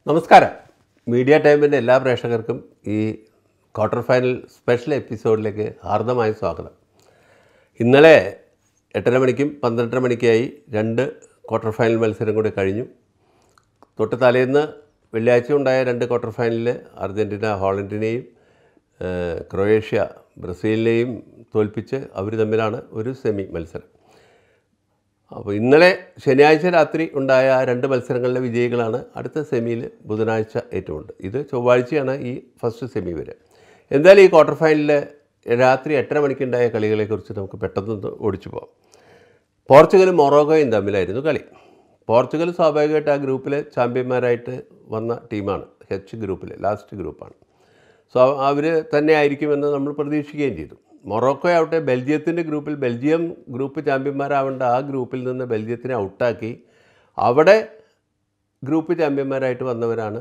നമസ്കാരം മീഡിയ ടൈമിൻ്റെ എല്ലാ പ്രേക്ഷകർക്കും ഈ ക്വാർട്ടർ ഫൈനൽ സ്പെഷ്യൽ എപ്പിസോഡിലേക്ക് ഹാർദമായ സ്വാഗതം ഇന്നലെ എട്ടര മണിക്കും പന്ത്രണ്ടര മണിക്കായി രണ്ട് ക്വാർട്ടർ ഫൈനൽ മത്സരം കൂടി കഴിഞ്ഞു തൊട്ട് തലേന്ന് വെള്ളിയാഴ്ച ഉണ്ടായ രണ്ട് ക്വാർട്ടർ ഫൈനലിൽ അർജൻറ്റീന ഹോളണ്ടിനെയും ഏഹ്, ക്രൊയേഷ്യ ബ്രസീലിനെയും തോൽപ്പിച്ച് അവർ തമ്മിലാണ് ഒരു സെമി മത്സരം അപ്പോൾ ഇന്നലെ ശനിയാഴ്ച രാത്രി ഉണ്ടായ ആ രണ്ട് മത്സരങ്ങളിലെ വിജയികളാണ് അടുത്ത സെമിയിൽ ബുധനാഴ്ച ഏറ്റുമുണ്ട് ഇത് ചൊവ്വാഴ്ചയാണ് ഈ ഫസ്റ്റ് സെമി വരെ എന്തായാലും ഈ ക്വാർട്ടർ ഫൈനലിൽ രാത്രി എട്ടര മണിക്കുണ്ടായ കളികളെക്കുറിച്ച് നമുക്ക് പെട്ടെന്ന് ഓടിച്ചു പോകാം പോർച്ചുഗലും മൊറോക്കോയും തമ്മിലായിരുന്നു കളി പോർച്ചുഗൽ സ്വാഭാവികമായിട്ട് ആ ഗ്രൂപ്പിലെ ചാമ്പ്യന്മാരായിട്ട് വന്ന ടീമാണ് എച്ച് ഗ്രൂപ്പിൽ ലാസ്റ്റ് ഗ്രൂപ്പാണ് സോ അവർ തന്നെ ആയിരിക്കുമെന്ന് നമ്മൾ പ്രതീക്ഷിക്കുകയും ചെയ്തു മൊറോക്കോ ആവട്ടെ ബെൽജിയത്തിൻ്റെ ഗ്രൂപ്പിൽ ബെൽജിയം ഗ്രൂപ്പ് ചാമ്പ്യന്മാരാവേണ്ട ആ ഗ്രൂപ്പിൽ നിന്ന് ബെൽജിയത്തിനെ ഔട്ടാക്കി അവിടെ ഗ്രൂപ്പ് ചാമ്പ്യന്മാരായിട്ട് വന്നവരാണ്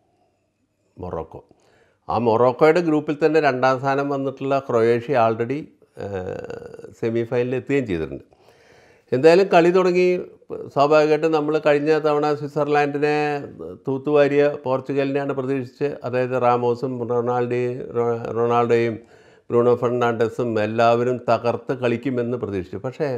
മൊറോക്കോ ആ മൊറോക്കോയുടെ ഗ്രൂപ്പിൽ തന്നെ രണ്ടാം സ്ഥാനം വന്നിട്ടുള്ള ക്രൊയേഷ്യ ആൾറെഡി സെമി ഫൈനലിൽ എത്തുകയും ചെയ്തിട്ടുണ്ട് എന്തായാലും കളി തുടങ്ങി സ്വാഭാവികമായിട്ടും നമ്മൾ കഴിഞ്ഞ തവണ സ്വിറ്റ്സർലാൻഡിനെ തൂത്തുവാരിയ പോർച്ചുഗലിനെയാണ് പ്രതീക്ഷിച്ച് അതായത് റാമോസും റൊണാൾഡോയും റൊണാൾഡോയും ബ്രൂണോ ഫെർണാണ്ടസും എല്ലാവരും തകർത്ത് കളിക്കുമെന്ന് പ്രതീക്ഷിച്ചു പക്ഷേ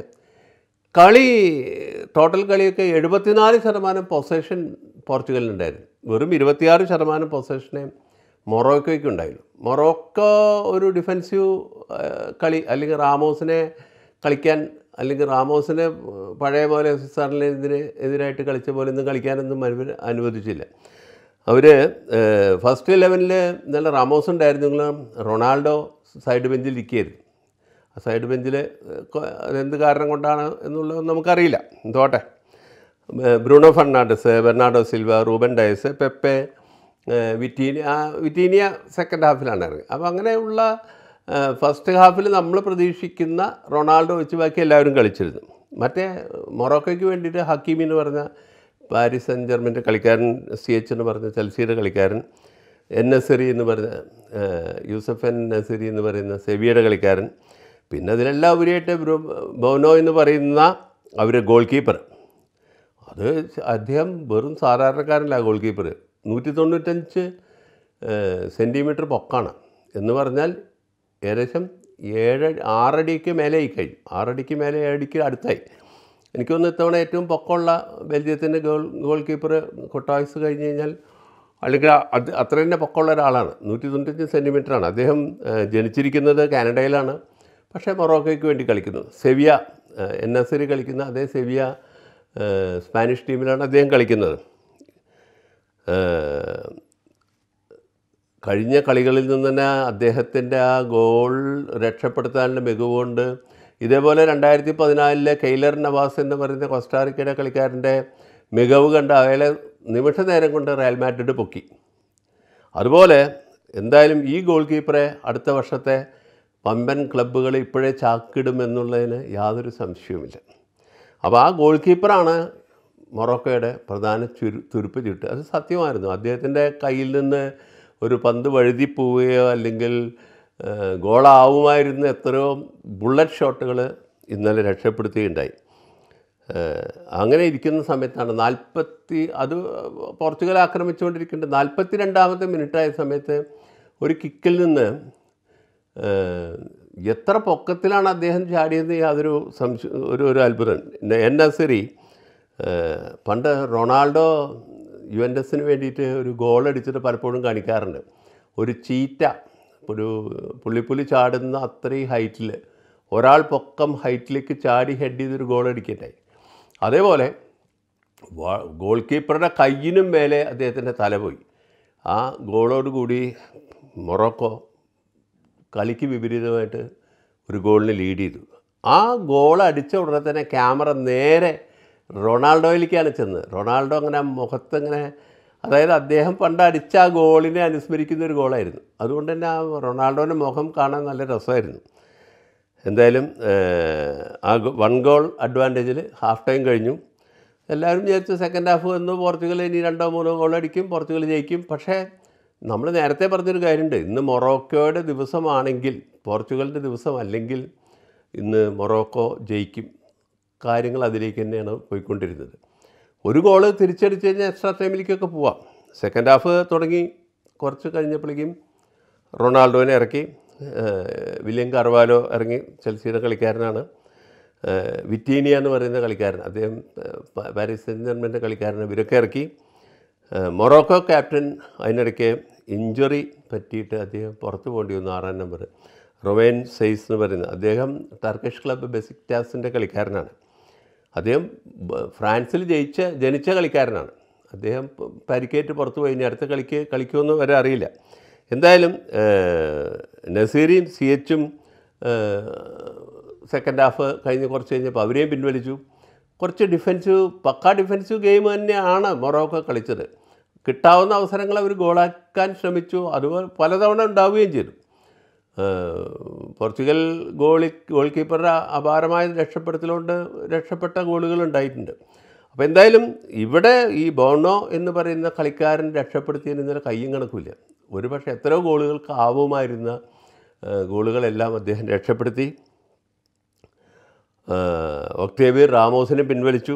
കളി ടോട്ടൽ കളിയൊക്കെ എഴുപത്തിനാല് ശതമാനം പൊസഷൻ പോർച്ചുഗലിനുണ്ടായിരുന്നു വെറും ഇരുപത്തിയാറ് ശതമാനം പൊസഷനെ മൊറോക്കോയ്ക്ക് ഉണ്ടായിരുന്നു മൊറോക്കോ ഒരു ഡിഫെൻസീവ് കളി അല്ലെങ്കിൽ റാമോസിനെ കളിക്കാൻ അല്ലെങ്കിൽ റാമോസിനെ പഴയ പോലെ സ്വിറ്റ്സർലൻഡിന് എതിരായിട്ട് കളിച്ച പോലെ ഒന്നും കളിക്കാനൊന്നും അവർ അനുവദിച്ചില്ല അവർ ഫസ്റ്റ് ഇലവനിൽ ഇന്നലെ റാമോസ് ഉണ്ടായിരുന്നെങ്കിലും റൊണാൾഡോ സൈഡ് ബെഞ്ചിൽ ഇരിക്കുകയായിരുന്നു ആ സൈഡ് ബെഞ്ചിൽ അതെന്ത് കാരണം കൊണ്ടാണ് എന്നുള്ളത് നമുക്കറിയില്ല തോട്ടെ ഏഹ് Bruno Fernandes Bernardo Silva Ruben Dias Pepe ഏഹ് വിറ്റീനിയ ആ വിറ്റീനിയ സെക്കൻഡ് ഹാഫിലാണ് ഇറങ്ങി അപ്പോൾ അങ്ങനെയുള്ള ഫസ്റ്റ് ഹാഫിൽ നമ്മൾ പ്രതീക്ഷിക്കുന്ന റൊണാൾഡോ വെച്ച് ബാക്കി എല്ലാവരും കളിച്ചിരുന്നു മറ്റേ മൊറോക്കോയ്ക്ക് വേണ്ടിയിട്ട് ഹക്കീം എന്ന് പറഞ്ഞ പാരീസ് സെൻ ജർമ്മൻ്റെ കളിക്കാരൻ സി എച്ച് എന്ന് പറഞ്ഞ ചെൽസിയുടെ കളിക്കാരൻ എൻ നസറി എന്ന് പറഞ്ഞ ഏഹ്, യൂസഫ് എൻ നസറി എന്ന് പറയുന്ന സെവിയുടെ കളിക്കാരൻ പിന്നെ അതിലെല്ലാം ഉപരിയായിട്ട് ബ്രൂ- ബോനോ എന്ന് പറയുന്ന അവർ ഗോൾ കീപ്പർ അത് അദ്ദേഹം വെറും സാധാരണക്കാരനല്ല ഗോൾ കീപ്പർ നൂറ്റി തൊണ്ണൂറ്റഞ്ച് സെൻറ്റിമീറ്റർ പൊക്കാണ് എന്ന് പറഞ്ഞാൽ ഏകദേശം ഏഴ് ആറടിക്ക് മേലെ ആയി കഴിഞ്ഞു ആറടിക്ക് മേലെ ഏഴടിക്ക് അടുത്തായി എനിക്ക് തോന്നുന്നു ഇത്തവണ ഏറ്റവും പൊക്കമുള്ള ബെൽജിയത്തിൻ്റെ ഗോൾ ഗോൾ കീപ്പർ കൊട്ടായ്സ് കഴിഞ്ഞ് കഴിഞ്ഞാൽ അല്ലെങ്കിൽ അത് അത്ര തന്നെ പൊക്കമുള്ള ഒരാളാണ് നൂറ്റി തൊണ്ണൂറ്റഞ്ച് സെൻറ്റിമീറ്ററാണ് അദ്ദേഹം ഏഹ്, ജനിച്ചിരിക്കുന്നത് കാനഡയിലാണ് പക്ഷേ മൊറോക്കോയ്ക്ക് വേണ്ടി കളിക്കുന്നു സെവിയ എൻ എസ് എൽ കളിക്കുന്ന അതേ സെവിയ ഏഹ്, സ്പാനിഷ് ടീമിലാണ് അദ്ദേഹം കളിക്കുന്നത് ഏഹ്, കഴിഞ്ഞ കളികളിൽ നിന്ന് തന്നെ അദ്ദേഹത്തിൻ്റെ ആ ഗോൾ രക്ഷപ്പെടുത്താനുള്ള മികവുകൊണ്ട് ഇതേപോലെ രണ്ടായിരത്തി പതിനാലിലെ കെയ്ലർ നവാസ് എന്ന് പറയുന്ന കൊസ്റ്റാറിക്കയുടെ കളിക്കാരൻ്റെ മികവ് കണ്ട് അയാളെ നിമിഷ നേരം കൊണ്ട് റയൽ മാഡ്രിഡ് പൊക്കി അതുപോലെ എന്തായാലും ഈ ഗോൾ കീപ്പറെ അടുത്ത വർഷത്തെ പമ്പൻ ക്ലബ്ബുകൾ ഇപ്പോഴേ ചാക്കിടുമെന്നുള്ളതിന് യാതൊരു സംശയവുമില്ല അപ്പോൾ ആ ഗോൾ കീപ്പറാണ് മൊറോക്കോയുടെ പ്രധാന ചുരു തുരുപ്പ് ചുട്ട് അത് സത്യമായിരുന്നു അദ്ദേഹത്തിൻ്റെ കയ്യിൽ നിന്ന് ഒരു പന്ത് വഴുതി പോവുകയോ അല്ലെങ്കിൽ ആ, ഗോളാവുമായിരുന്ന എത്രയോ ബുള്ളറ്റ് ഷോട്ടുകൾ ഇന്നലെ രക്ഷപ്പെടുത്തുകയുണ്ടായി ഏഹ് അങ്ങനെ ഇരിക്കുന്ന സമയത്താണ് നാൽപ്പത്തി അത് പോർച്ചുഗൽ ആക്രമിച്ചുകൊണ്ടിരിക്കുന്നുണ്ട് നാൽപ്പത്തി രണ്ടാമത്തെ മിനിറ്റായ സമയത്ത് ഒരു കിക്കിൽ നിന്ന് ഏഹ് എത്ര പൊക്കത്തിലാണ് അദ്ദേഹം ചാടിയത് യാതൊരു സംശയ ഒരു ഒരു അത്ഭുതം എൻ നസറി ഏഹ് പണ്ട് റൊണാൾഡോ യു എൻ എസിന് വേണ്ടിയിട്ട് ഒരു ഗോൾ അടിച്ചിട്ട് പലപ്പോഴും കാണിക്കാറുണ്ട് ഒരു ചീറ്റ ഒരു പുള്ളിപ്പുലി ചാടുന്ന അത്രയും ഹൈറ്റിൽ ഒരാൾ പൊക്കം ഹൈറ്റിലേക്ക് ചാടി ഹെഡ് ചെയ്തൊരു ഗോൾ അടിക്കണ്ടായി അതേപോലെ വാ- ഗോൾ കീപ്പറുടെ കയ്യിനും മേലെ അദ്ദേഹത്തിൻ്റെ തല പോയി ആ ഗോളോടുകൂടി മൊറോക്കോ കളിക്ക് വിപരീതമായിട്ട് ഒരു ഗോളിന് ലീഡ് ചെയ്തു ആ ഗോൾ അടിച്ച ഉടനെ തന്നെ ക്യാമറ നേരെ റൊണാൾഡോയിലേക്കാണ് ചെന്നത് റൊണാൾഡോ അങ്ങനെ മുഖത്തങ്ങനെ അതായത് അദ്ദേഹം പണ്ട് അടിച്ച ആ ഗോളിനെ അനുസ്മരിക്കുന്ന ഒരു ഗോളായിരുന്നു അതുകൊണ്ട് തന്നെ ആ റൊണാൾഡോൻ്റെ മുഖം കാണാൻ നല്ല രസമായിരുന്നു എന്തായാലും ഏഹ്, ആ വൺ ഗോൾ അഡ്വാൻറ്റേജിൽ ഹാഫ് ടൈം കഴിഞ്ഞു എല്ലാവരും വിചാരിച്ചു സെക്കൻഡ് ഹാഫ് വന്നു പോർച്ചുഗൽ ഇനി രണ്ടോ മൂന്നോ ഗോൾ അടിക്കും പോർച്ചുഗൽ ജയിക്കും പക്ഷേ നമ്മൾ നേരത്തെ പറഞ്ഞൊരു കാര്യമുണ്ട് ഇന്ന് മൊറോക്കോയുടെ ദിവസമാണെങ്കിൽ പോർച്ചുഗലിൻ്റെ ദിവസമല്ലെങ്കിൽ ഇന്ന് മൊറോക്കോ ജയിക്കും കാര്യങ്ങൾ അതിലേക്ക് തന്നെയാണ് പോയിക്കൊണ്ടിരുന്നത് ഒരു ഗോള് തിരിച്ചടിച്ച് കഴിഞ്ഞാൽ എക്സ്ട്രാ ടൈമിലേക്കൊക്കെ പോവാം സെക്കൻഡ് ഹാഫ് തുടങ്ങി കുറച്ച് കഴിഞ്ഞപ്പോഴേക്കും റൊണാൾഡോനെ ഇറക്കി ഏഹ്, വില്യം കർവാലോ ഇറങ്ങി ചെൽസിയുടെ കളിക്കാരനാണ് ഏഹ്, വിറ്റീനിയ എന്ന് പറയുന്ന കളിക്കാരൻ അദ്ദേഹം ഏഹ്, പ- പാരീസ് സെൻ ജർമ്മൻ്റെ കളിക്കാരൻ ഇവരൊക്കെ ഇറക്കി ഏഹ്, മൊറോക്കോ ക്യാപ്റ്റൻ അതിനിടയ്ക്ക് ഇഞ്ചുറി പറ്റിയിട്ട് അദ്ദേഹം പുറത്തു പോകേണ്ടി വന്നു ആറാം നമ്പർ റൊവേൻ സെയ്സ് എന്ന് പറയുന്നത് അദ്ദേഹം ടർക്കിഷ് ക്ലബ്ബ് ബെസിക്ടാസിൻ്റെ കളിക്കാരനാണ് അദ്ദേഹം ബ- ഫ്രാൻസിൽ ജയിച്ച ജനിച്ച കളിക്കാരനാണ് അദ്ദേഹം പ- പരിക്കേറ്റ് പുറത്തു പോയി ഇനി അടുത്ത കളിക്ക് കളിക്കുമെന്ന് വരെ അറിയില്ല എന്തായാലും ഏഹ്, നസീറിയും സി എച്ചും സെക്കൻഡ് ഹാഫ് കഴിഞ്ഞ് കുറച്ച് കഴിഞ്ഞപ്പോൾ അവരെയും പിൻവലിച്ചു കുറച്ച് ഡിഫൻസീവ് പക്കാ ഡിഫൻസീവ് ഗെയിം തന്നെയാണ് മൊറോക്കോ കളിച്ചത് കിട്ടാവുന്ന അവസരങ്ങൾ അവർ ഗോളാക്കാൻ ശ്രമിച്ചു അതുപോലെ പലതവണ ഉണ്ടാവുകയും ചെയ്തു ഏഹ് പോർച്ചുഗൽ ഗോളി ഗോൾ കീപ്പറുടെ അപാരമായ രക്ഷപ്പെടുത്തലുകൊണ്ട് രക്ഷപ്പെട്ട ഗോളുകൾ ഉണ്ടായിട്ടുണ്ട് അപ്പോൾ എന്തായാലും ഇവിടെ ഈ ബോണോ എന്ന് പറയുന്ന കളിക്കാരൻ രക്ഷപ്പെടുത്തിയതിന് ഇന്നലെ കയ്യും കണക്കില്ല ഒരുപക്ഷെ എത്രയോ ഗോളുകൾക്ക് ആവുമായിരുന്ന ഏഹ് ഗോളുകളെല്ലാം അദ്ദേഹം രക്ഷപ്പെടുത്തി ഏഹ് ഒക്ടേവിയർ റാമോസിനെ പിൻവലിച്ചു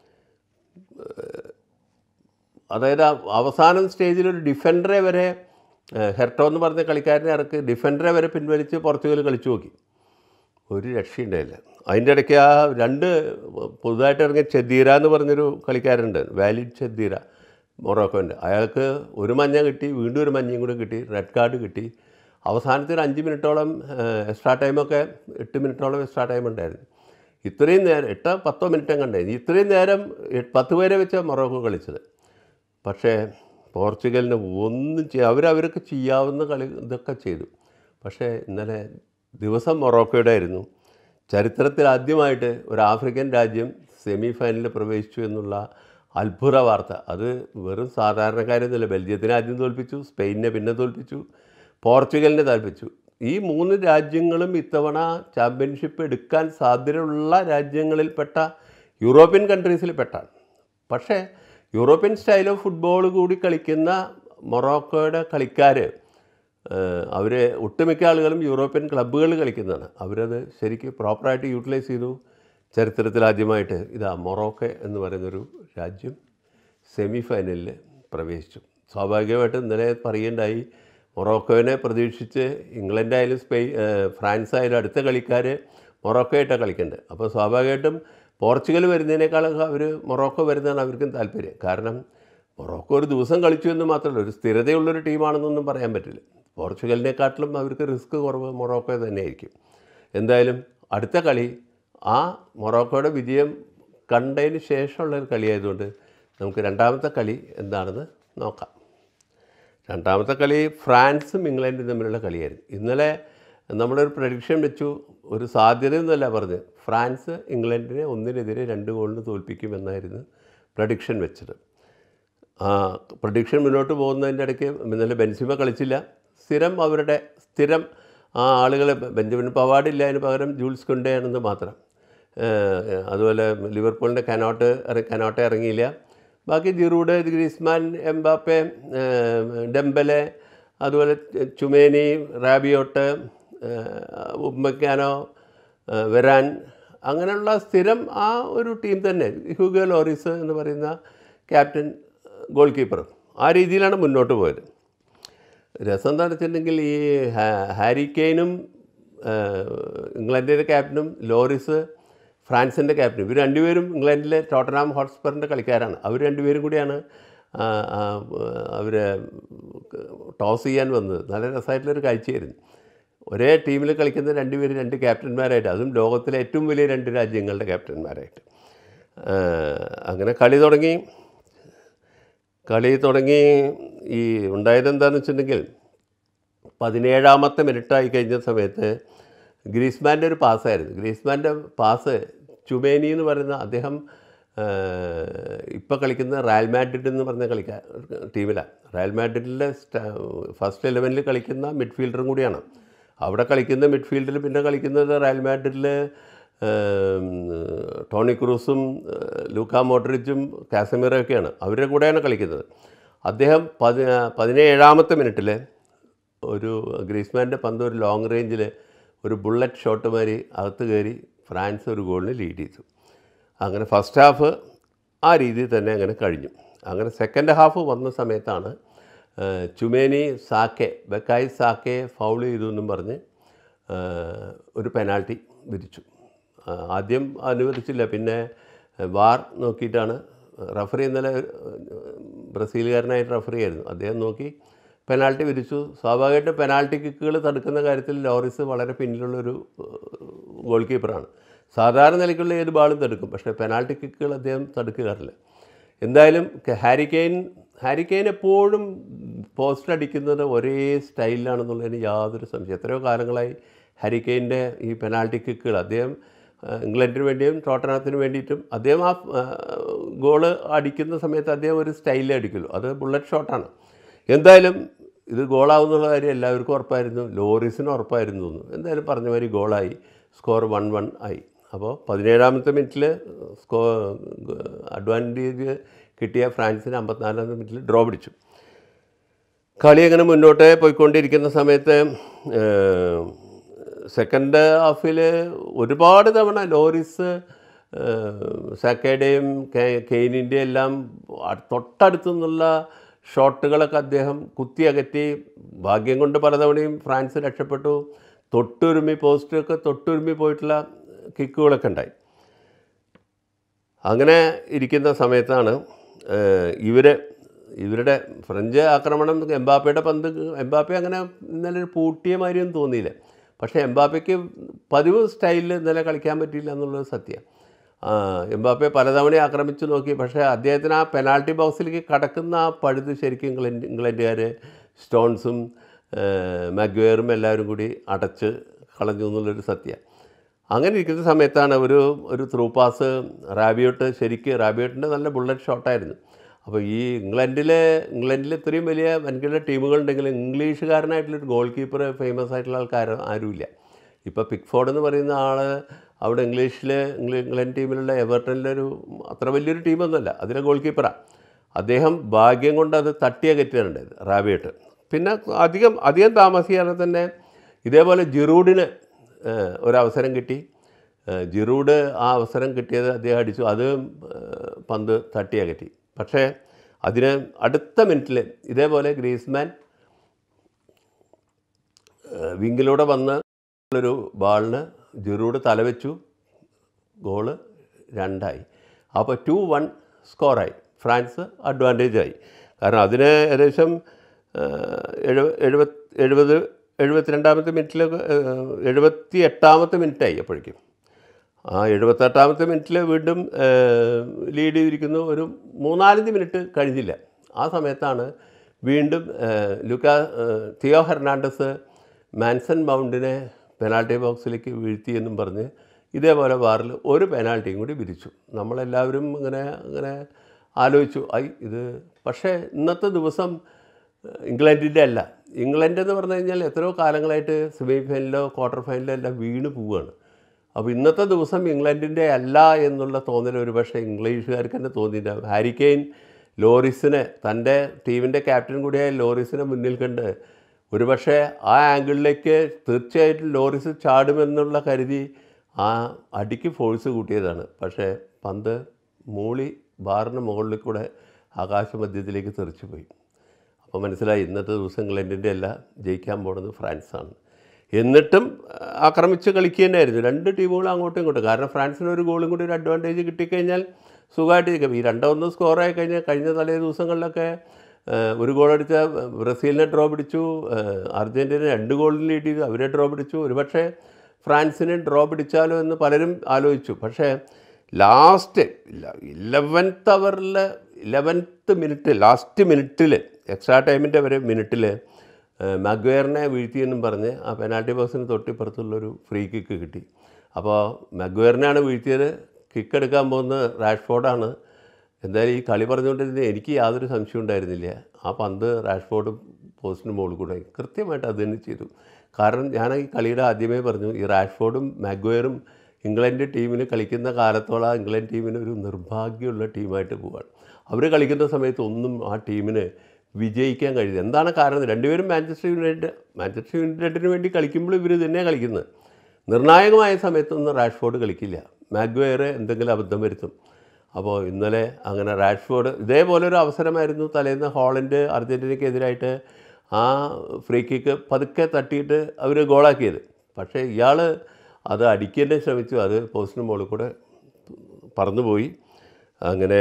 അതായത് ആ അവസാനം സ്റ്റേജിൽ ഒരു ഡിഫൻഡറെ വരെ ഏഹ്, ഹെർട്ടോ എന്ന് പറഞ്ഞ കളിക്കാരനെ ഇറക്കി ഡിഫൻഡറെ വരെ പിൻവലിച്ച് പോർച്ചുഗൽ കളിച്ചു നോക്കി ഒരു രക്ഷയുണ്ടായില്ല അതിൻ്റെ ഇടയ്ക്ക് ആ രണ്ട് പുതുതായിട്ട് ഇറങ്ങിയ ചെദ്ദീര എന്ന് പറഞ്ഞൊരു കളിക്കാരുണ്ട് വാലിഡ് ചെദ്ദീര മൊറോക്കോൻ്റെ അയാൾക്ക് ഒരു മഞ്ഞ കിട്ടി വീണ്ടും ഒരു മഞ്ഞയും കൂടി കിട്ടി റെഡ് കാർഡ് കിട്ടി അവസാനത്തെ ഒരു അഞ്ച് മിനിറ്റോളം എക്സ്ട്രാ ടൈമൊക്കെ എട്ട് മിനിറ്റോളം എക്സ്ട്രാ ടൈം ഉണ്ടായിരുന്നു ഇത്രയും നേരം എട്ടോ പത്തോ മിനിറ്റും കണ്ടായിരുന്നു ഇത്രയും നേരം എ- പത്ത് പേരെ വെച്ച് മൊറോക്കോ കളിച്ചത് പക്ഷേ പോർച്ചുഗലിന് ഒന്നും ചെയ്യാ അവരവർക്ക് ചെയ്യാവുന്ന കളി ഇതൊക്കെ ചെയ്തു പക്ഷേ ഇന്നലെ ദിവസം മൊറോക്കോയുടെ ആയിരുന്നു ചരിത്രത്തിൽ ആദ്യമായിട്ട് ഒരു ആഫ്രിക്കൻ രാജ്യം സെമി ഫൈനലിൽ പ്രവേശിച്ചു എന്നുള്ള അത്ഭുത വാർത്ത അത് വെറും സാധാരണക്കാരൊന്നുമില്ല ബെൽജിയത്തിനെ ആദ്യം തോൽപ്പിച്ചു സ്പെയിനിനെ പിന്നെ തോൽപ്പിച്ചു പോർച്ചുഗലിനെ തോൽപ്പിച്ചു ഈ മൂന്ന് രാജ്യങ്ങളും ഇത്തവണ ചാമ്പ്യൻഷിപ്പ് എടുക്കാൻ സാധ്യതയുള്ള രാജ്യങ്ങളിൽപ്പെട്ട യൂറോപ്യൻ കൺട്രീസിൽ പെട്ടാണ് പക്ഷേ യൂറോപ്യൻ സ്റ്റൈൽ ഓഫ് ഫുട്ബോൾ കൂടി കളിക്കുന്ന മൊറോക്കോയുടെ കളിക്കാർ അവർ ഒട്ടുമിക്ക ആളുകളും യൂറോപ്യൻ ക്ലബ്ബുകൾ കളിക്കുന്നതാണ് അവരത് ശരിക്കും പ്രോപ്പറായിട്ട് യൂട്ടിലൈസ് ചെയ്തു ചരിത്രത്തിൽ ആദ്യമായിട്ട് ഇതാ മൊറോക്കോ എന്ന് പറയുന്നൊരു രാജ്യം സെമി ഫൈനലിൽ പ്രവേശിച്ചു സ്വാഭാവികമായിട്ടും ഇന്നലെ പറയുണ്ടായി മൊറോക്കോനെ പ്രതീക്ഷിച്ച് ഇംഗ്ലണ്ടായാലും സ്പെയിൻ ഫ്രാൻസ് ആയാലും അടുത്ത കളിക്കാർ മൊറോക്കോ ആയിട്ടാണ് കളിക്കേണ്ടത് അപ്പോൾ സ്വാഭാവികമായിട്ടും പോർച്ചുഗൽ വരുന്നതിനേക്കാളൊക്കെ അവർ മൊറോക്കോ വരുന്നതാണ് അവർക്കും താല്പര്യം കാരണം മൊറോക്കോ ഒരു ദിവസം കളിച്ചു എന്ന് മാത്രമല്ല ഒരു സ്ഥിരതയുള്ളൊരു ടീമാണെന്നൊന്നും പറയാൻ പറ്റില്ല പോർച്ചുഗലിനെക്കാട്ടിലും അവർക്ക് റിസ്ക് കുറവ് മൊറോക്കോ തന്നെയായിരിക്കും എന്തായാലും അടുത്ത കളി ആ മൊറോക്കോയുടെ വിജയം കണ്ടതിന് ശേഷമുള്ള ഒരു കളിയായതുകൊണ്ട് നമുക്ക് രണ്ടാമത്തെ കളി എന്താണെന്ന് നോക്കാം രണ്ടാമത്തെ കളി ഫ്രാൻസും ഇംഗ്ലണ്ടും തമ്മിലുള്ള കളിയായിരുന്നു ഇന്നലെ നമ്മളൊരു പ്രഡിക്ഷൻ വെച്ചു ഒരു സാധ്യതയൊന്നുമല്ല പറഞ്ഞ് ഫ്രാൻസ് ഇംഗ്ലണ്ടിനെ ഒന്നിനെതിരെ രണ്ട് ഗോളിന് തോൽപ്പിക്കുമെന്നായിരുന്നു പ്രഡിക്ഷൻ വെച്ചത് ആ പ്രഡിക്ഷൻ മുന്നോട്ട് പോകുന്നതിൻ്റെ ഇടയ്ക്ക് ഇന്നലെ ബെൻസിമ കളിച്ചില്ല സ്ഥിരം അവരുടെ സ്ഥിരം ആ ആളുകളെ ബെഞ്ചമിൻ പവാഡില്ല അതിന് പകരം ജൂൾസ് കൊണ്ടേയാണെന്ന് മാത്രം ഏഹ് അതുപോലെ ലിവർപൂളിൻ്റെ കനോട്ട് ഇറ- കനോട്ടെ ഇറങ്ങിയില്ല ബാക്കി ജിറൂഡ് ഗ്രീസ്മാൻ എംബാപ്പെ ഏഹ് ഡെമ്പലെ അതുപോലെ ചുമേനി റാബിയോട്ട് ഉമ്മക്കാനോ വെരാൻ അങ്ങനെയുള്ള സ്ഥിരം ആ ഒരു ടീം തന്നെ ഹ്യൂഗോ ലോറിസ് എന്ന് പറയുന്ന ക്യാപ്റ്റൻ ഗോൾ കീപ്പർ ആ രീതിയിലാണ് മുന്നോട്ട് പോയത് രസം എന്താണെന്ന് വെച്ചിട്ടുണ്ടെങ്കിൽ ഈ ഹാ- ഹാരി കെയ്നും ഇംഗ്ലണ്ടിൻ്റെ ക്യാപ്റ്റനും ലോറിസ് ഫ്രാൻസിൻ്റെ ക്യാപ്റ്റനും ഇവർ രണ്ടുപേരും ഇംഗ്ലണ്ടിലെ ടോട്ടനാം ഹോട്ട്സ്പറിൻ്റെ കളിക്കാരാണ് അവർ രണ്ടുപേരും കൂടിയാണ് അവർ ടോസ് ചെയ്യാൻ വന്നത് നല്ല രസമായിട്ടുള്ളൊരു കാഴ്ചയായിരുന്നു ഒരേ ടീമിൽ കളിക്കുന്ന രണ്ടുപേര് രണ്ട് ക്യാപ്റ്റന്മാരായിട്ട് അതും ലോകത്തിലെ ഏറ്റവും വലിയ രണ്ട് രാജ്യങ്ങളുടെ ക്യാപ്റ്റന്മാരായിട്ട് ആ, അങ്ങനെ കളി തുടങ്ങി കളി തുടങ്ങി ഈ ഉണ്ടായത് എന്താണെന്ന് വെച്ചിട്ടുണ്ടെങ്കിൽ പതിനേഴാമത്തെ മിനിറ്റായി കഴിഞ്ഞ സമയത്ത് ഗ്രീസ്മാൻ്റെ ഒരു പാസ്സായിരുന്നു ഗ്രീസ്മാൻ്റെ പാസ് ചുമേനി എന്ന് പറയുന്ന അദ്ദേഹം ഇപ്പോൾ കളിക്കുന്ന റയൽ മാഡ്രിഡ് എന്ന് പറഞ്ഞ കളിക്കാർ ടീമിലാണ് റയൽ മാഡ്രിഡിലെ ഫസ്റ്റ് ഇലവനിൽ കളിക്കുന്ന മിഡ്ഫീൽഡറും കൂടിയാണ് അവിടെ കളിക്കുന്ന മിഡ്ഫീൽഡിൽ പിന്നെ കളിക്കുന്നത് റയൽ മാഡ്രിഡിൽ ടോണി ക്രൂസും ലൂക്ക മോഡ്രിച്ചും കാസമിറൊക്കെയാണ് അവരുടെ കൂടെയാണ് കളിക്കുന്നത് അദ്ദേഹം പതി പതിനേഴാമത്തെ മിനിറ്റിൽ ഒരു ഗ്രീസ്മാൻ്റെ പന്ത് ഒരു ലോങ് റേഞ്ചിൽ ഒരു ബുള്ളറ്റ് ഷോട്ട് മാതിരി അകത്ത് കയറി ഫ്രാൻസ് ഒരു ഗോളിന് ലീഡ് ചെയ്തു അങ്ങനെ ഫസ്റ്റ് ഹാഫ് ആ രീതിയിൽ തന്നെ അങ്ങനെ കഴിഞ്ഞു അങ്ങനെ സെക്കൻഡ് ഹാഫ് വന്ന സമയത്താണ് ആ, ചുമേനി സാക്കെ ബക്കായി സാക്കെ ഫൗൾ ചെയ്തു എന്നും പറഞ്ഞ് ആ, ഒരു പെനാൾട്ടി വിധിച്ചു ആ, ആദ്യം അനുവദിച്ചില്ല പിന്നെ വാർ നോക്കിയിട്ടാണ് റഫറി ഇന്നലെ ബ്രസീലുകാരനായിട്ട് റഫറി ആയിരുന്നു അദ്ദേഹം നോക്കി പെനാൾട്ടി വിധിച്ചു സ്വാഭാവികമായിട്ടും പെനാൾട്ടി കിക്കുകൾ തടുക്കുന്ന കാര്യത്തിൽ ലോറിസ് വളരെ പിന്നിലുള്ളൊരു ഗോൾ കീപ്പറാണ് സാധാരണ നിലയ്ക്കുള്ള ഏത് ബാളും തടുക്കും പക്ഷേ പെനാൾട്ടി കിക്കുകൾ അദ്ദേഹം തടുക്കാറില്ല എന്തായാലും ക- ഹാരി കെയ്ൻ ഹാരി കെയ്ൻ എപ്പോഴും പോസ്റ്റ് അടിക്കുന്നത് ഒരേ സ്റ്റൈലിലാണെന്നുള്ളതിന് യാതൊരു സംശയം എത്രയോ കാലങ്ങളായി ഹാരി കെയ്ൻ്റെ ഈ പെനാൾട്ടി കിക്കുകൾ അദ്ദേഹം ആ, ഇംഗ്ലണ്ടിന് വേണ്ടിയും ടോട്ടനത്തിന് വേണ്ടിയിട്ടും അദ്ദേഹം ആ ആ, ഗോള് അടിക്കുന്ന സമയത്ത് അദ്ദേഹം ഒരു സ്റ്റൈലിൽ അടിക്കുള്ളൂ അത് ബുള്ളറ്റ് ഷോട്ടാണ് എന്തായാലും ഇത് ഗോളാവുന്നുള്ള കാര്യം എല്ലാവർക്കും ഉറപ്പായിരുന്നു ലോറീസിന് ഉറപ്പായിരുന്നു തോന്നുന്നു എന്തായാലും പറഞ്ഞ മാതിരി ഗോളായി സ്കോർ വൺ വൺ ആയി അപ്പോൾ പതിനേഴാമത്തെ മിനിറ്റിൽ സ്കോ അഡ്വാൻറ്റേജ് കിട്ടിയ ഫ്രാൻസിന് അമ്പത്തിനാലാമത്തെ മിനിറ്റിൽ ഡ്രോ പിടിച്ചു കളി അങ്ങനെ മുന്നോട്ട് പോയിക്കൊണ്ടിരിക്കുന്ന സമയത്ത് സെക്കൻഡ് ഹാഫിൽ ഒരുപാട് തവണ ലോറിസ് സക്കയുടെയും കെയിനിൻ്റെ എല്ലാം അ- തൊട്ടടുത്തു നിന്നുള്ള ഷോട്ടുകളൊക്കെ അദ്ദേഹം കുത്തി അകറ്റി ഭാഗ്യം കൊണ്ട് പലതവണയും ഫ്രാൻസ് രക്ഷപ്പെട്ടു തൊട്ടുരുമി പോസ്റ്റൊക്കെ തൊട്ടുരുമി പോയിട്ടുള്ള കിക്കുകളൊക്കെ ഉണ്ടായി അങ്ങനെ ഇരിക്കുന്ന സമയത്താണ് ഇവർ ഇവരുടെ ഫ്രഞ്ച് ആക്രമണം എംബാപ്പയുടെ പന്ത് എംബാപ്പെ അങ്ങനെ ഇന്നലെ ഒരു പൂട്ടിയ മാതിരിയൊന്നും തോന്നിയില്ല പക്ഷേ എംബാപ്പയ്ക്ക് പതിവ് സ്റ്റൈലിൽ ഇന്നലെ കളിക്കാൻ പറ്റിയില്ല എന്നുള്ളത് സത്യം ആ, എംബാപ്പെ പലതവണ ആക്രമിച്ചു നോക്കി പക്ഷേ അദ്ദേഹത്തിന് ആ പെനാൾട്ടി ബോക്സിലേക്ക് കടക്കുന്ന ആ പഴുത് ശരിക്കും ഇംഗ്ലണ്ട് ഇംഗ്ലണ്ടുകാർ സ്റ്റോൺസും മഗ്വേറും എല്ലാവരും കൂടി അടച്ച് കളഞ്ഞു എന്നുള്ളൊരു സത്യം അങ്ങനെ ഇരിക്കുന്ന സമയത്താണ് ഒരു ഒരു ത്രൂ പാസ് റാബിയോട്ട് ശരിക്ക് റാബിയോട്ടിൻ്റെ നല്ല ബുള്ളറ്റ് ഷോട്ടായിരുന്നു അപ്പോൾ ഈ ഇംഗ്ലണ്ടിൽ ഇംഗ്ലണ്ടിൽ ഇത്രയും വലിയ വൻകിട ടീമുകളുണ്ടെങ്കിൽ ഇംഗ്ലീഷുകാരനായിട്ടുള്ളൊരു ഗോൾ കീപ്പർ ഫേമസ് ആയിട്ടുള്ള ആൾക്കാർ ആരുമില്ല ഇപ്പോൾ പിക്ഫോർഡ് എന്ന് പറയുന്ന ആൾ അവിടെ ഇംഗ്ലീഷിൽ ഇംഗ്ലണ്ട് ടീമിലുള്ള എവർട്ടണിലെ ഒരു അത്ര വലിയൊരു ടീമൊന്നുമല്ല അതിലെ ഗോൾ കീപ്പറാണ് അദ്ദേഹം ഭാഗ്യം കൊണ്ട് അത് തട്ടിയകറ്റുകയുണ്ടായത് റാബിയട്ട് പിന്നെ അധികം അധികം താമസിയാതെ തന്നെ ഇതേപോലെ ജിറൂഡിന് ഏഹ്, ഒരവസരം കിട്ടി ഏഹ്, ജിറൂഡ് ആ അവസരം കിട്ടിയത് അദ്ദേഹം അടിച്ചു അത് ഏഹ്, പന്ത് തട്ടിയകറ്റി പക്ഷേ അതിന് അടുത്ത മിനിറ്റിൽ ഇതേപോലെ ഗ്രീസ്മാൻ ഏഹ്, വിങ്ങിലൂടെ വന്ന് ഒരു ബാളിന് ജിറൂഡ് തലവെച്ചു ഗോള് രണ്ടായി അപ്പോൾ ടു വൺ സ്കോറായി ഫ്രാൻസ് അഡ്വാൻറ്റേജ് ആയി കാരണം അതിന് ഏകദേശം എഴുപ എഴുപത് എഴുപത് എഴുപത്തിരണ്ടാമത്തെ മിനിറ്റിൽ എഴുപത്തി എട്ടാമത്തെ മിനിറ്റായി അപ്പോഴേക്കും ആ എഴുപത്തെട്ടാമത്തെ മിനിറ്റിൽ വീണ്ടും ലീഡ് ചെയ്തിരിക്കുന്നു ഒരു മൂന്നാലഞ്ച് മിനിറ്റ് കഴിഞ്ഞില്ല ആ സമയത്താണ് വീണ്ടും ഏഹ്, ലുക്ക ഏഹ്, തിയോ ഹെർണാണ്ടസ് മാൻസൺ മൗണ്ടിനെ പെനാൾട്ടി ബോക്സിലേക്ക് വീഴ്ത്തിയെന്നും പറഞ്ഞ് ഇതേപോലെ വാറിൽ ഒരു പെനാൾട്ടിയും കൂടി വിരിച്ചു നമ്മളെല്ലാവരും ഇങ്ങനെ അങ്ങനെ ആലോചിച്ചു ഐ ഇത് പക്ഷേ ഇന്നത്തെ ദിവസം ഏഹ്, ഇംഗ്ലണ്ടിൻ്റെ അല്ല ഇംഗ്ലണ്ട് എന്ന് പറഞ്ഞു കഴിഞ്ഞാൽ എത്രയോ കാലങ്ങളായിട്ട് സെമി ഫൈനലിലോ ക്വാർട്ടർ ഫൈനലിലോ എല്ലാം വീണ് പോവുകയാണ് അപ്പോൾ ഇന്നത്തെ ദിവസം ഇംഗ്ലണ്ടിൻ്റെ അല്ല എന്നുള്ള തോന്നൽ ഒരു പക്ഷേ ഇംഗ്ലീഷുകാർക്ക് തന്നെ തോന്നിയില്ല ഹാരി കെയ്ൻ ലോറിസിനെ തൻ്റെ ടീമിൻ്റെ ക്യാപ്റ്റൻ കൂടിയായ ലോറിസിനെ മുന്നിൽ കണ്ട് ഒരുപക്ഷെ ആ ആംഗിളിലേക്ക് തീർച്ചയായിട്ടും ലോറിസ് ചാടുമെന്നുള്ള കരുതി ആ അടിക്ക് ഫോഴ്സ് കൂട്ടിയതാണ് പക്ഷേ പന്ത് മൂളി ബാറിന് മുകളിൽ കൂടെ ആകാശമധ്യത്തിലേക്ക് തെറിച്ചു പോയി അപ്പോൾ മനസ്സിലായി ഇന്നത്തെ ദിവസം ഇംഗ്ലണ്ടിൻ്റെ അല്ല ജയിക്കാൻ പോകുന്നത് ഫ്രാൻസാണ് എന്നിട്ടും ആ, ആക്രമിച്ച് കളിക്കുക തന്നെയായിരുന്നു രണ്ട് ടീമുകളും അങ്ങോട്ടും ഇങ്ങോട്ടും കാരണം ഫ്രാൻസിന് ഒരു ഗോളും കൂടി ഒരു അഡ്വാൻറ്റേജ് കിട്ടിക്കഴിഞ്ഞാൽ സുഖമായിട്ട് ഇരിക്കും ഈ രണ്ടോ ഒന്ന് സ്കോറായി കഴിഞ്ഞാൽ കഴിഞ്ഞ തലേ ദിവസങ്ങളിലൊക്കെ ആ, ഒരു ഗോൾ അടിച്ച ബ്രസീലിനെ ഡ്രോ പിടിച്ചു ആ, അർജൻറ്റീന രണ്ട് ഗോളിന് ലീഡ് ചെയ്തു അവരെ ഡ്രോ പിടിച്ചു ഒരുപക്ഷെ ഫ്രാൻസിന് ഡ്രോ പിടിച്ചാലോ എന്ന് പലരും ആലോചിച്ചു പക്ഷേ ലാസ്റ്റ് ഇലവൻത്ത് അവറിൽ ഇലവൻത്ത് മിനിറ്റ് ലാസ്റ്റ് മിനിറ്റിൽ എക്സ്ട്രാ ടൈമിൻ്റെ വരെ മിനിറ്റിൽ മഗ്വയറിനെ വീഴ്ത്തിയെന്നും പറഞ്ഞ് ആ പെനാൾട്ടി ബോക്സിന് തൊട്ടിപ്പുറത്തുള്ളൊരു ഫ്രീ കിക്ക് കിട്ടി അപ്പോൾ മഗ്വയറിനെയാണ് വീഴ്ത്തിയത് കിക്ക് എടുക്കാൻ പോകുന്നത് റാഷ്ഫോർഡാണ് എന്തായാലും ഈ കളി പറഞ്ഞുകൊണ്ടിരുന്നത് എനിക്ക് യാതൊരു സംശയം ഉണ്ടായിരുന്നില്ല ആ പന്ത് റാഷ്ഫോർഡ് പോസ്റ്റിന് മുകളിൽ കൂടെ കൃത്യമായിട്ട് അത് തന്നെ ചെയ്തു കാരണം ഞാൻ ഈ കളിയുടെ ആദ്യമേ പറഞ്ഞു ഈ റാഷ്ഫോർഡും മാഗ്വയറും ഇംഗ്ലണ്ട് ടീമിന് കളിക്കുന്ന കാലത്തോളം ആ ഇംഗ്ലണ്ട് ടീമിന് ഒരു നിർഭാഗ്യമുള്ള ടീമായിട്ട് പോവുകയാണ് അവർ കളിക്കുന്ന സമയത്ത് ഒന്നും ആ ടീമിന് വിജയിക്കാൻ കഴിയില്ല എന്താണ് കാരണം രണ്ടുപേരും മാഞ്ചസ്റ്റർ യുണൈറ്റഡ് മാഞ്ചസ്റ്റർ യുണൈറ്റഡിന് വേണ്ടി കളിക്കുമ്പോൾ ഇവർ തന്നെ കളിക്കുന്നത് നിർണായകമായ സമയത്തൊന്നും റാഷ്ഫോർഡ് കളിക്കില്ല മാഗ്വയർ എന്തെങ്കിലും അബദ്ധം വരുത്തും അപ്പോൾ ഇന്നലെ അങ്ങനെ റാഷ്ഫോർഡ് ഇതേപോലെ ഒരു അവസരമായിരുന്നു തലേന്ന് ഹോളണ്ട് അർജൻറ്റീനയ്ക്കെതിരായിട്ട് ആ ഫ്രീ കിക്ക് പതുക്കെ തട്ടിയിട്ട് അവർ ഗോളാക്കിയത് പക്ഷേ ഇയാൾ അത് അടിക്കാൻ ശ്രമിച്ചു അത് പോസ്റ്റിന് മുകളിൽ കൂടെ പറന്നുപോയി അങ്ങനെ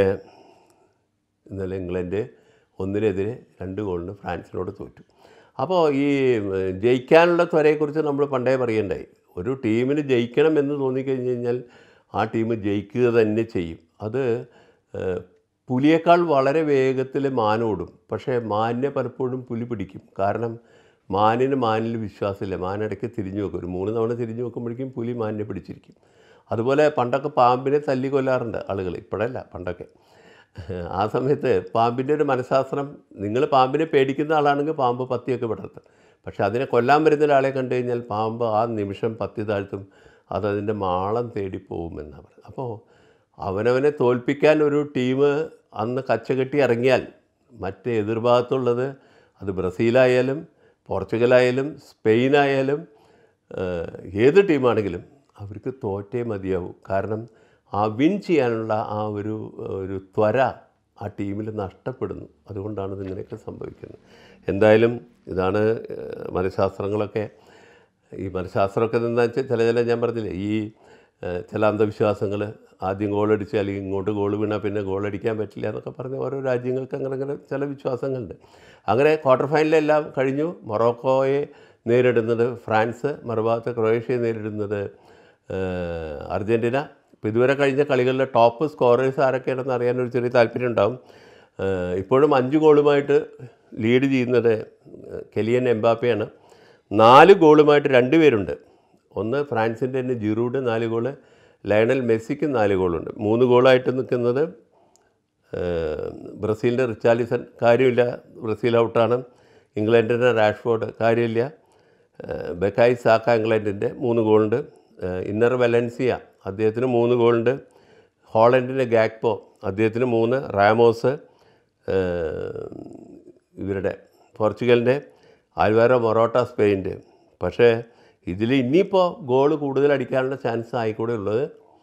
ഇന്നലെ ഇംഗ്ലണ്ട് ഒന്നിനെതിരെ രണ്ട് ഗോളിന് ഫ്രാൻസിനോട് തോറ്റു അപ്പോൾ ഈ ഉം, ജയിക്കാനുള്ള ത്വരയെക്കുറിച്ച് നമ്മൾ പണ്ടേ പറയണ്ടായി ഒരു ടീമിന് ജയിക്കണം എന്ന് തോന്നിക്കഴിഞ്ഞ് കഴിഞ്ഞാൽ ആ ടീം ജയിക്കുക തന്നെ ചെയ്യും അത് ഏഹ്, പുലിയേക്കാൾ വളരെ വേഗത്തിൽ മാനോടും പക്ഷേ മാനിനെ പലപ്പോഴും പുലി പിടിക്കും കാരണം മാനിന് മാനിൽ വിശ്വാസമില്ല മാനിടയ്ക്ക് തിരിഞ്ഞു വെക്കും ഒരു മൂന്ന് തവണ തിരിഞ്ഞു വെക്കുമ്പോഴേക്കും പുലി മാനിനെ പിടിച്ചിരിക്കും അതുപോലെ പണ്ടൊക്കെ പാമ്പിനെ തല്ലി കൊല്ലാറുണ്ട് ആളുകൾ ഇപ്പോഴല്ല പണ്ടൊക്കെ ആ സമയത്ത് പാമ്പിൻ്റെ ഒരു മനഃശാസ്ത്രം നിങ്ങൾ പാമ്പിനെ പേടിക്കുന്ന ആളാണെങ്കിൽ പാമ്പ് പത്തിയൊക്കെ വിടർത്തും പക്ഷെ അതിനെ കൊല്ലാൻ വരുന്ന ഒരാളെ കണ്ടു കഴിഞ്ഞാൽ പാമ്പ് ആ നിമിഷം പത്തി താഴ്ത്തും അതതിൻ്റെ മാളം തേടി പോകുമെന്നാണ് പറയുന്നത് അപ്പോൾ അവനവനെ തോൽപ്പിക്കാൻ ഒരു ടീം അന്ന് കച്ചകെട്ടി ഇറങ്ങിയാൽ മറ്റ് എതിർഭാഗത്തുള്ളത് അത് ബ്രസീലായാലും പോർച്ചുഗലായാലും സ്പെയിനായാലും ഏഹ്, ഏത് ടീമാണെങ്കിലും അവർക്ക് തോറ്റേ മതിയാവും കാരണം ആ വിൻ ചെയ്യാനുള്ള ആ ഒരു ഒരു ത്വര ആ ടീമിൽ നഷ്ടപ്പെടുന്നു അതുകൊണ്ടാണ് ഇതിങ്ങനെയൊക്കെ സംഭവിക്കുന്നത് എന്തായാലും ഇതാണ് ഏഹ്, മനഃശാസ്ത്രങ്ങളൊക്കെ ഈ മനഃശാസ്ത്രമൊക്കെ എന്താ വെച്ചാൽ ചില ചില ഞാൻ പറഞ്ഞില്ലേ ഈ ഏഹ്, ചില അന്ധവിശ്വാസങ്ങൾ ആദ്യം ഗോളടിച്ച് അല്ലെങ്കിൽ ഇങ്ങോട്ട് ഗോൾ വീണാൽ പിന്നെ ഗോളടിക്കാൻ പറ്റില്ല എന്നൊക്കെ പറഞ്ഞ് ഓരോ രാജ്യങ്ങൾക്ക് അങ്ങനെ അങ്ങനെ ചില വിശ്വാസങ്ങളുണ്ട് അങ്ങനെ ക്വാർട്ടർ ഫൈനലെല്ലാം കഴിഞ്ഞു മൊറോക്കോയെ നേരിടുന്നത് ഫ്രാൻസ് മറുഭാഗത്ത് ക്രൊയേഷ്യയെ നേരിടുന്നത് ഏഹ്, അർജൻറ്റീന ഇപ്പോൾ ഇതുവരെ കഴിഞ്ഞ കളികളിലെ ടോപ്പ് സ്കോറേഴ്സ് ആരൊക്കെയാണെന്ന് അറിയാൻ ഒരു ചെറിയ താല്പര്യം ഉണ്ടാവും ഏഹ്, ഇപ്പോഴും അഞ്ച് ഗോളുമായിട്ട് ലീഡ് ചെയ്യുന്നത് കെലിയൻ എംബാപ്പയാണ് നാല് ഗോളുമായിട്ട് രണ്ട് പേരുണ്ട് ഒന്ന് ഫ്രാൻസിൻ്റെ തന്നെ ജിറൂഡ് നാല് ഗോള് ലയണൽ മെസ്സിക്ക് നാല് ഗോളുണ്ട് മൂന്ന് ഗോളായിട്ട് നിൽക്കുന്നത് ഏഹ്, ബ്രസീലിൻ്റെ റിച്ചാലിസൺ കാര്യമില്ല ബ്രസീൽ ഔട്ടാണ് ഇംഗ്ലണ്ടിൻ്റെ റാഷ്ഫോർഡ് കാര്യമില്ല ഏഹ്, ബെക്കായി സാക്ക ഇംഗ്ലണ്ടിൻ്റെ മൂന്ന് ഗോളുണ്ട് ഏഹ്, ഇന്നർ വെലൻസിയ അദ്ദേഹത്തിന് മൂന്ന് ഗോളുണ്ട് ഹോളണ്ടിൻ്റെ ഗാക്പോ അദ്ദേഹത്തിന് മൂന്ന് റാമോസ് ഏഹ്, ഇവരുടെ പോർച്ചുഗലിൻ്റെ ആൽവാരോ മൊറോട്ട സ്പെയിൻ്റെ പക്ഷേ ഇതിൽ ഇനിയിപ്പോൾ ഗോൾ കൂടുതൽ അടിക്കാനുള്ള ചാൻസ് ആയിക്കൂടെ ഉള്ളത്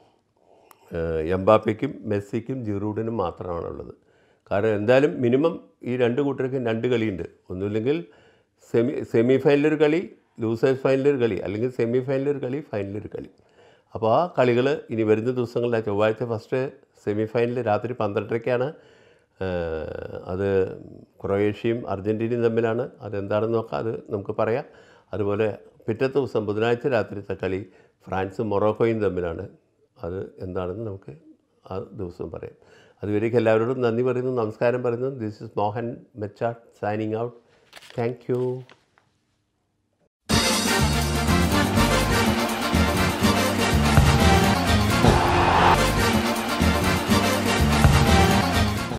ഏഹ് എംബാപ്പയ്ക്കും മെസ്സിക്കും ജിറൂഡിനും മാത്രമാണുള്ളത് കാരണം എന്തായാലും മിനിമം ഈ രണ്ട് കൂട്ടർക്കും രണ്ട് കളിയുണ്ട് ഒന്നുമില്ലെങ്കിൽ സെമി സെമി ഫൈനലൊരു കളി ലൂസേഴ്സ് ഫൈനലൊരു കളി അല്ലെങ്കിൽ സെമി ഫൈനലൊരു കളി ഫൈനലൊരു കളി അപ്പോൾ ആ കളികൾ ഇനി വരുന്ന ദിവസങ്ങളിൽ ചൊവ്വാഴ്ച ഫസ്റ്റ് സെമി ഫൈനൽ രാത്രി പന്ത്രണ്ടരയ്ക്കാണ് ഏഹ് അത് ക്രൊയേഷ്യയും അർജൻറ്റീനയും തമ്മിലാണ് അതെന്താണെന്ന് നോക്കാം അത് നമുക്ക് പറയാം അതുപോലെ പിറ്റത്തെ ദിവസം ബുധനാഴ്ച രാത്രിത്തെ കളി ഫ്രാൻസും മൊറോക്കോയും തമ്മിലാണ് അത് എന്താണെന്ന് നമുക്ക് ആ ദിവസം പറയാം അതുവരേക്കും എല്ലാവരോടും നന്ദി പറയുന്നു നമസ്കാരം പറയുന്നു this is Mohan Mechatt signing out thank U